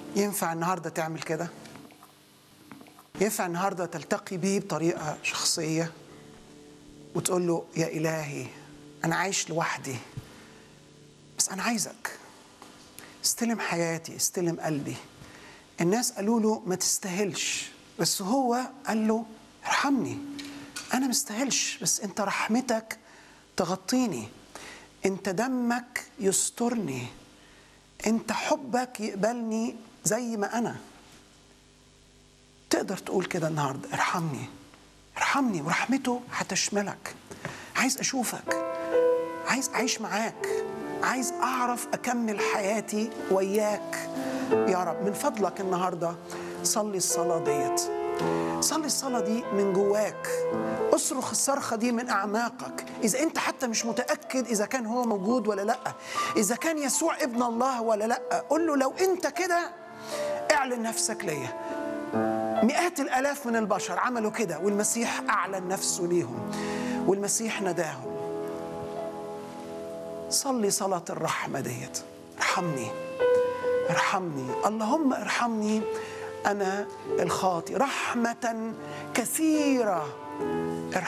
ينفع النهارده تعمل كده ينفع النهارده تلتقي بيه بطريقه شخصيه وتقول له يا الهي انا عايش لوحدي بس انا عايزك استلم حياتي استلم قلبي الناس قالوا له ما تستاهلش بس هو قال له ارحمني انا مستاهلش بس انت رحمتك تغطيني انت دمك يسترني انت حبك يقبلني زي ما انا تقدر تقول كده النهارده ارحمني ارحمني ورحمته هتشملك عايز اشوفك عايز اعيش معاك عايز اعرف اكمل حياتي وياك يا رب من فضلك النهارده صلي الصلاه ديت صلي الصلاه دي من جواك اصرخ الصرخه دي من اعماقك اذا انت حتى مش متاكد اذا كان هو موجود ولا لا اذا كان يسوع ابن الله ولا لا قول له لو انت كده اعلن نفسك ليا مئات الالاف من البشر عملوا كده والمسيح اعلن نفسه ليهم والمسيح نداهم صلي صلاه الرحمه ديت ارحمني ارحمني اللهم ارحمني انا الخاطي رحمه كثيره